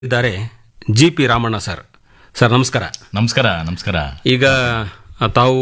ಇದ್ದಾರೆ G P Ramanna sir sir ನಮಸ್ಕಾರ ನಮಸ್ಕಾರ ನಮಸ್ಕಾರ ಈಗ ಆ, ತಾವು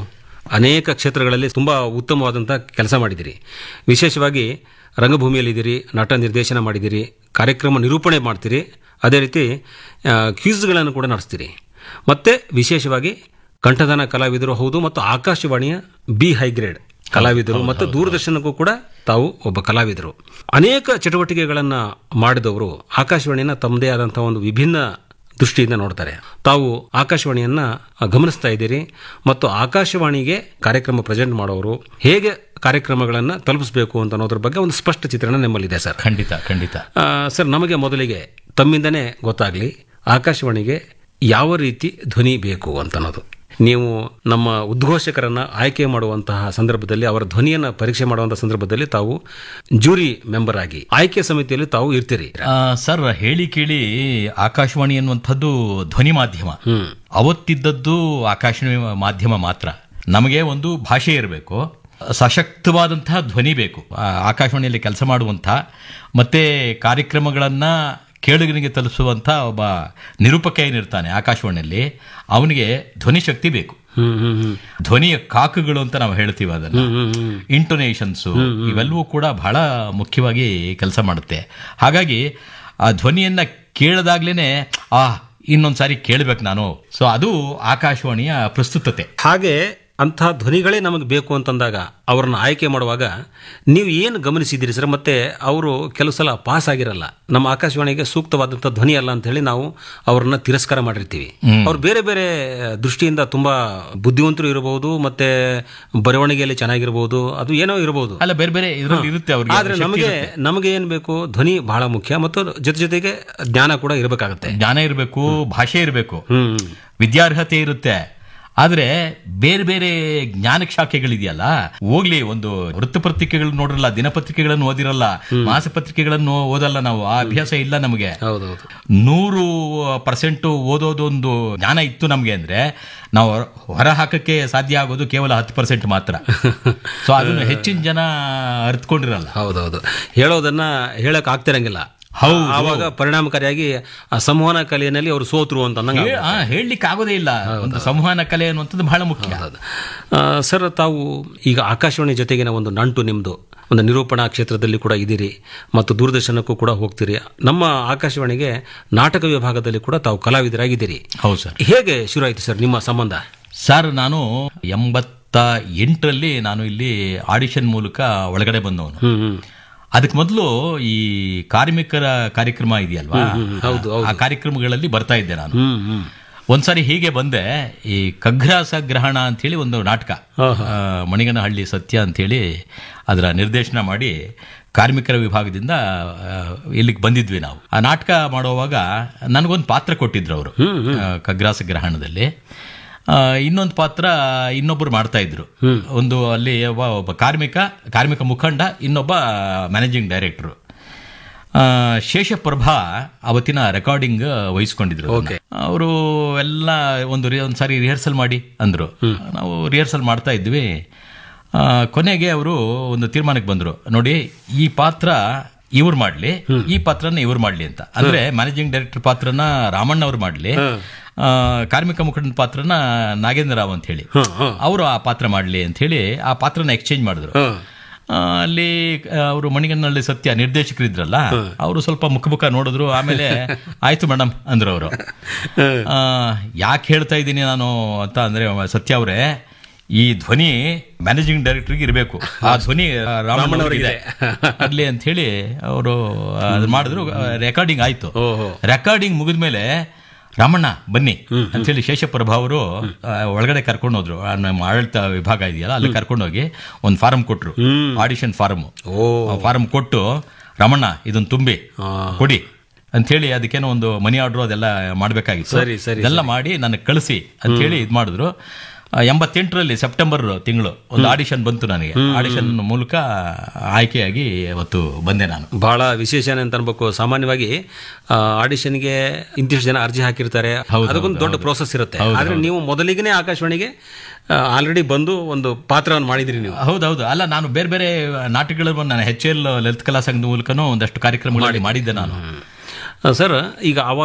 ಅನೇಕ ಕ್ಷೇತ್ರಗಳಲ್ಲಿ ತುಂಬ ಉತ್ತಮವಾದಂಥ ಕೆಲಸ ಮಾಡಿದ್ದೀರಿ ವಿಶೇಷವಾಗಿ ರಂಗಭೂಮಿಯಲ್ಲಿದ್ದೀರಿ ನಟ ನಿರ್ದೇಶನ ಮಾಡಿದ್ದೀರಿ ಕಾರ್ಯಕ್ರಮ ನಿರೂಪಣೆ ಮಾಡ್ತೀರಿ ಅದೇ ರೀತಿ ಆ, ಕ್ವಿಜ್ಗಳನ್ನು ಕೂಡ ನಡೆಸ್ತೀರಿ ಮತ್ತು ವಿಶೇಷವಾಗಿ ಕಂಠದಾನ ಕಲಾವಿದರು ಹೌದು ಮತ್ತು ಆಕಾಶವಾಣಿಯ ಬಿ ಹೈಗ್ರೇಡ್ ಕಲಾವಿದರು ಮತ್ತು ದೂರದರ್ಶನಕ್ಕೂ ಕೂಡ ತಾವು ಒಬ್ಬ ಕಲಾವಿದರು ಅನೇಕ ಚಟುವಟಿಕೆಗಳನ್ನು ಮಾಡಿದವರು ಆಕಾಶವಾಣಿಯನ್ನು ತಮ್ಮದೇ ಆದಂತಹ ಒಂದು ವಿಭಿನ್ನ ದೃಷ್ಟಿಯಿಂದ ನೋಡ್ತಾರೆ ತಾವು ಆಕಾಶವಾಣಿಯನ್ನ ಗಮನಿಸ್ತಾ ಇದ್ದೀರಿ ಮತ್ತು ಆಕಾಶವಾಣಿಗೆ ಕಾರ್ಯಕ್ರಮ ಪ್ರೆಸೆಂಟ್ ಮಾಡೋರು ಹೇಗೆ ಕಾರ್ಯಕ್ರಮಗಳನ್ನು ತಲುಪಿಸಬೇಕು ಅಂತ ಅನ್ನೋದ್ರ ಬಗ್ಗೆ ಒಂದು ಸ್ಪಷ್ಟ ಚಿತ್ರಣ ನಿಮ್ಮಲ್ಲಿದೆ ಸರ್ ಖಂಡಿತ ಖಂಡಿತ ಆ, ಸರ್ ನಮಗೆ ಮೊದಲಿಗೆ ತಮ್ಮಿಂದನೇ ಗೊತ್ತಾಗಲಿ ಆಕಾಶವಾಣಿಗೆ ಯಾವ ರೀತಿ ಧ್ವನಿ ಬೇಕು ಅಂತ ಅನ್ನೋದು ನೀವು ನಮ್ಮ ಉದ್ಘೋಷಕರನ್ನ ಆಯ್ಕೆ ಮಾಡುವಂತಹ ಸಂದರ್ಭದಲ್ಲಿ ಅವರ ಧ್ವನಿಯನ್ನು ಪರೀಕ್ಷೆ ಮಾಡುವಂತಹ ಸಂದರ್ಭದಲ್ಲಿ ತಾವು ಜೂರಿ ಮೆಂಬರ್ ಆಗಿ ಆಯ್ಕೆ ಸಮಿತಿಯಲ್ಲಿ ತಾವು ಇರ್ತೀರಿ ಆ, ಸರ್ ಹೇಳಿ ಕೇಳಿ ಆಕಾಶವಾಣಿ ಅನ್ನುವಂಥದ್ದು ಧ್ವನಿ ಮಾಧ್ಯಮ ಹ್ಮ್ ಅವತ್ತಿದ್ದದ್ದು ಆಕಾಶವಾಣಿ ಮಾಧ್ಯಮ ಮಾತ್ರ ನಮಗೆ ಒಂದು ಭಾಷೆ ಇರಬೇಕು ಸಶಕ್ತವಾದಂತಹ ಧ್ವನಿ ಬೇಕು ಆ, ಆಕಾಶವಾಣಿಯಲ್ಲಿ ಕೆಲಸ ಮಾಡುವಂಥ ಮತ್ತೆ ಕಾರ್ಯಕ್ರಮಗಳನ್ನ ಕೇಳುಗನಿಗೆ ತಲುಪಿಸುವಂಥ ಒಬ್ಬ ನಿರೂಪಕ ಏನಿರ್ತಾನೆ ಆಕಾಶವಾಣಿಯಲ್ಲಿ ಅವನಿಗೆ ಧ್ವನಿ ಶಕ್ತಿ ಬೇಕು ಹ್ಮ್ ಹ್ಮ್ ಹ್ಮ್ ಧ್ವನಿಯ ಕಾಕುಗಳು ಅಂತ ನಾವು ಹೇಳ್ತೀವಿ ಅದನ್ನ ಹ್ಮ್ ಹ್ಮ್ ಇಂಟೊನೇಷನ್ಸು ಇವೆಲ್ಲವೂ ಕೂಡ ಬಹಳ ಮುಖ್ಯವಾಗಿ ಕೆಲಸ ಮಾಡುತ್ತೆ ಹಾಗಾಗಿ ಆ ಧ್ವನಿಯನ್ನ ಕೇಳಿದಾಗ್ಲೇನೆ ಆ ಇನ್ನೊಂದು ಸಾರಿ ಕೇಳಬೇಕು ನಾನು ಸೊ ಅದು ಆಕಾಶವಾಣಿಯ ಪ್ರಸ್ತುತತೆ ಹಾಗೆ ಅಂಥ ಧ್ವನಿಗಳೇ ನಮಗೆ ಬೇಕು ಅಂತಂದಾಗ ಅವ್ರನ್ನ ಆಯ್ಕೆ ಮಾಡುವಾಗ ನೀವು ಏನು ಗಮನಿಸಿದ್ದೀರಿ ಸರ್ ಮತ್ತೆ ಅವರು ಕೆಲವು ಸಲ ಪಾಸ್ ಆಗಿರಲ್ಲ ನಮ್ಮ ಆಕಾಶವಾಣಿಗೆ ಸೂಕ್ತವಾದಂಥ ಧ್ವನಿ ಅಲ್ಲ ಅಂತ ಹೇಳಿ ನಾವು ಅವ್ರನ್ನ ತಿರಸ್ಕಾರ ಮಾಡಿರ್ತೀವಿ ಅವ್ರು ಬೇರೆ ಬೇರೆ ದೃಷ್ಟಿಯಿಂದ ತುಂಬಾ ಬುದ್ಧಿವಂತರು ಇರಬಹುದು ಮತ್ತೆ ಬರವಣಿಗೆಯಲ್ಲಿ ಚೆನ್ನಾಗಿರ್ಬೋದು ಅದು ಏನೋ ಇರಬಹುದು ಅಲ್ಲ ಬೇರೆ ಬೇರೆ ಇದರಲ್ಲಿ ಇರುತ್ತೆ ಅವ್ರಿಗೆ ಆದ್ರೆ ನಮಗೆ ನಮಗೆ ಏನ್ ಬೇಕು ಧ್ವನಿ ಬಹಳ ಮುಖ್ಯ ಮತ್ತು ಜೊತೆ ಜೊತೆಗೆ ಜ್ಞಾನ ಕೂಡ ಇರಬೇಕಾಗತ್ತೆ ಜ್ಞಾನ ಇರಬೇಕು ಭಾಷೆ ಇರಬೇಕು ಹ್ಮ್ ವಿದ್ಯಾರ್ಹತೆ ಇರುತ್ತೆ ಆದ್ರೆ ಬೇರೆ ಬೇರೆ ಜ್ಞಾನ ಶಾಖೆಗಳಿದೆಯಲ್ಲ ಹೋಗ್ಲಿ ಒಂದು ವೃತ್ತಪತ್ರಿಕೆಗಳು ನೋಡಿರಲ್ಲ ದಿನಪತ್ರಿಕೆಗಳನ್ನು ಓದಿರಲ್ಲ ಮಾಸಪತ್ರಿಕೆಗಳನ್ನು ಓದಲ್ಲ ನಾವು ಆ ಅಭ್ಯಾಸ ಇಲ್ಲ ನಮಗೆ ಹೌದೌದು ನೂರು ಪರ್ಸೆಂಟ್ ಓದೋದೊಂದು ಜ್ಞಾನ ಇತ್ತು ನಮಗೆ ಅಂದ್ರೆ ನಾವು ಹೊರ ಹಾಕಕ್ಕೆ ಸಾಧ್ಯ ಆಗೋದು ಕೇವಲ ಹತ್ತು ಪರ್ಸೆಂಟ್ ಮಾತ್ರ ಸೊ ಅದನ್ನು ಹೆಚ್ಚಿನ ಜನ ಅರ್ಥಕೊಂಡಿರಲ್ಲ ಹೌದೌದು ಹೇಳೋದನ್ನ ಹೇಳಕ್ ಆಗ್ತಿರಂಗಿಲ್ಲ ಹೌದು. ಆವಾಗ ಪರಿಣಾಮಕಾರಿಯಾಗಿ ಆ ಸಂವಹನ ಕಲೆಯಲ್ಲಿ ಅವರು ಸೋತ್ರು ಅಂತ ಅಂದಂಗೆ ಹೇ- ಆ, ಹೇಳಲಿಕ್ಕೆ ಆಗೋದೇ ಇಲ್ಲ ಒಂದು ಸಂವಹನ ಕಲೆ ಅನ್ನುವಂಥದ್ದು ಬಹಳ ಮುಖ್ಯ ಆಗುತ್ತೆ. ಆ, ಸರ್ ತಾವು ಈಗ ಆಕಾಶವಾಣಿ ಜೊತೆಗಿನ ಒಂದು ನಂಟು ನಿಮ್ಮದು ಒಂದು ನಿರೂಪಣಾ ಕ್ಷೇತ್ರದಲ್ಲಿ ಕೂಡ ಇದ್ದೀರಿ ಮತ್ತು ದೂರದರ್ಶನಕ್ಕೂ ಕೂಡ ಹೋಗ್ತೀರಿ ನಮ್ಮ ಆಕಾಶವಾಣಿಗೆ ನಾಟಕ ವಿಭಾಗದಲ್ಲಿ ಕೂಡ ತಾವು ಕಲಾವಿದರಾಗಿದ್ದೀರಿ ಹೌದು ಸರ್ ಹೇಗೆ ಶುರು ಆಯಿತು ಸರ್ ನಿಮ್ಮ ಸಂಬಂಧ ಸರ್ ನಾನು ಎಂಬತ್ತ ಎಂಟರಲ್ಲಿ ನಾನು ಇಲ್ಲಿ ಆಡಿಷನ್ ಮೂಲಕ ಒಳಗಡೆ ಬಂದವನು ಹ್ಮ್ ಹ್ಮ್ ಅದಕ್ಕೆ ಮೊದಲು ಈ ಕಾರ್ಮಿಕರ ಕಾರ್ಯಕ್ರಮ ಇದೆಯಲ್ವಾ ಹೌದು, ಆ ಕಾರ್ಯಕ್ರಮಗಳಲ್ಲಿ ಬರ್ತಾ ಇದ್ದೆ ನಾನು ಹ್ಮ್ ಹ್ಮ್ ಒಂದ್ಸಾರಿ ಹೀಗೆ ಬಂದೆ ಈ ಕಗ್ರಾಸ ಗ್ರಹಣ ಅಂತೇಳಿ ಒಂದು ನಾಟಕ ಆ, ಮಣಿಗನಹಳ್ಳಿ ಸತ್ಯ ಅಂತೇಳಿ ಅದರ ನಿರ್ದೇಶನ ಮಾಡಿ ಕಾರ್ಮಿಕರ ವಿಭಾಗದಿಂದ ಆ, ಇಲ್ಲಿಗೆ ಬಂದಿದ್ವಿ ನಾವು ಆ ನಾಟಕ ಮಾಡುವಾಗ ನನಗೊಂದು ಪಾತ್ರ ಕೊಟ್ಟಿದ್ರು ಅವರು ಕಗ್ರಾಸ ಗ್ರಹಣದಲ್ಲಿ ಇನ್ನೊಂದು ಪಾತ್ರ ಇನ್ನೊಬ್ಬರು ಮಾಡ್ತಾ ಇದ್ರು ಒಂದು ಅಲ್ಲಿ ಒಬ್ಬ ಒಬ್ಬ ಕಾರ್ಮಿಕ ಕಾರ್ಮಿಕ ಮುಖಂಡ ಇನ್ನೊಬ್ಬ ಮ್ಯಾನೇಜಿಂಗ್ ಡೈರೆಕ್ಟರ್ ಶೇಷಪ್ರಭಾ ಅವತ್ತಿನ ರೆಕಾರ್ಡಿಂಗ್ ವಹಿಸ್ಕೊಂಡಿದ್ರು ಅವರು ಎಲ್ಲ ಒಂದು ರಿ- ಒಂದು ಸಾರಿ ರಿಹರ್ಸಲ್ ಮಾಡಿ ಅಂದ್ರು ನಾವು ರಿಹರ್ಸಲ್ ಮಾಡ್ತಾ ಇದ್ವಿ ಆ, ಕೊನೆಗೆ ಅವರು ಒಂದು ತೀರ್ಮಾನಕ್ಕೆ ಬಂದ್ರು ನೋಡಿ ಈ ಪಾತ್ರ ಇವ್ರು ಮಾಡ್ಲಿ ಈ ಪಾತ್ರನ ಇವ್ರು ಮಾಡ್ಲಿ ಅಂತ ಅಂದ್ರೆ ಮ್ಯಾನೇಜಿಂಗ್ ಡೈರೆಕ್ಟರ್ ಪಾತ್ರನ ರಾಮಣ್ಣ ಅವ್ರು ಮಾಡ್ಲಿ ಆ, ಕಾರ್ಮಿಕ ಮುಖಂಡನ ಪಾತ್ರನ ನಾಗೇಂದ್ರ ರಾವ್ ಅಂತ ಹೇಳಿ ಅವರು ಆ ಪಾತ್ರ ಮಾಡ್ಲಿ ಅಂತ ಹೇಳಿ ಆ ಪಾತ್ರನ ಎಕ್ಸ್ಚೇಂಜ್ ಮಾಡಿದ್ರು ಆ, ಅಲ್ಲಿ ಅವರು ಮಣಿಗನ್ನಳ್ಳಿ ಸತ್ಯ ನಿರ್ದೇಶಕರಿದ್ರಲ್ಲ ಅವರು ಸ್ವಲ್ಪ ಮುಖ ಮುಖ ನೋಡಿದ್ರು ಆಮೇಲೆ ಆಯ್ತು ಮೇಡಮ್ ಅಂದ್ರು ಅವರು ಯಾಕೆ ಹೇಳ್ತಾ ಇದ್ದೀನಿ ನಾನು ಅಂತ ಅಂದ್ರೆ ಸತ್ಯ ಅವರೇ ಈ ಧ್ವನಿ ಮ್ಯಾನೇಜಿಂಗ್ ಡೈರೆಕ್ಟರ್ಗೆ ಇರಬೇಕು ಆ ಧ್ವನಿ ರಾಮಣ್ಣ ಅವರಿಗೆ ಆಗ್ಲಿ ಅಂತ ಹೇಳಿ ಅವರು ಅದು ಮಾಡಿದ್ರು ರೆಕಾರ್ಡಿಂಗ್ ಆಯ್ತು ಓಹೋ ರೆಕಾರ್ಡಿಂಗ್ ಮುಗಿದ್ಮೇಲೆ ರಾಮಣ್ಣ ಬನ್ನಿ ಅಂತ ಹೇಳಿ ಶೇಷಪ್ರಭಾ ಅವರು ಆ, ಒಳಗಡೆ ಕರ್ಕೊಂಡು ಹೋದ್ರು ಆ, ನಮ್ಮ ಆಡಳಿತ ವಿಭಾಗ ಇದೆಯಲ್ಲ ಅಲ್ಲಿ ಕರ್ಕೊಂಡು ಹೋಗಿ ಒಂದು ಫಾರಂ ಕೊಟ್ರು ಆಡಿಷನ್ ಫಾರಂ ಓ ಫಾರಂ ಕೊಟ್ಟು ರಾಮಣ್ಣ ಇದನ್ನ ತುಂಬಿ ಕೊಡಿ ಅಂತ ಹೇಳಿ ಅದಕ್ಕೇನೋ ಒಂದು ಮನಿ ಆರ್ಡರ್ ಅದೆಲ್ಲ ಮಾಡ್ಬೇಕಾಗಿತ್ತು ಸರಿ, ಸರಿ, ಇದೆಲ್ಲ ಮಾಡಿ ನನಗೆ ಕಳಿಸಿ ಅಂತ ಹೇಳಿ ಇದು ಮಾಡಿದ್ರು ಆ, ಎಂಬತ್ತೆಂಟರಲ್ಲಿ ಸೆಪ್ಟೆಂಬರ್ ತಿಂಗಳು ಒಂದು ಆಡಿಷನ್ ಬಂತು ನನಗೆ ಆಡಿಷನ್ ಮೂಲಕ ಆಯ್ಕೆಯಾಗಿ ಅವತ್ತು ಬಂದೆ ನಾನು ಬಹಳ ವಿಶೇಷ ಅಂತ ಅನ್ಬೇಕು ಸಾಮಾನ್ಯವಾಗಿ ಆ, ಆಡಿಷನ್ಗೆ ಇಂತಿಷ್ಟು ಜನ ಅರ್ಜಿ ಹಾಕಿರ್ತಾರೆ ಅದಕ್ಕೊಂದು ದೊಡ್ಡ ಪ್ರೋಸೆಸ್ ಇರುತ್ತೆ ಆದ್ರೆ ನೀವು ಮೊದಲಿಗೆ ಆಕಾಶವಾಣಿಗೆ ಆಲ್ರೆಡಿ ಬಂದು ಒಂದು ಪಾತ್ರವನ್ನು ಮಾಡಿದ್ರಿ ನೀವು ಹೌದೌದು ಅಲ್ಲ ನಾನು ಬೇರೆ ಬೇರೆ ನಾಟಕಗಳನ್ನು ನಾನು ಎಚ್ ಎಲ್ ಲಲಿತ ಕಲಾ ಸಂಘದ ಮೂಲಕನೂ ಒಂದಷ್ಟು ಕಾರ್ಯಕ್ರಮಗಳಲ್ಲಿ ಮಾಡಿದ್ದೆ ನಾನು ಸರ್ ಈಗ ಅವ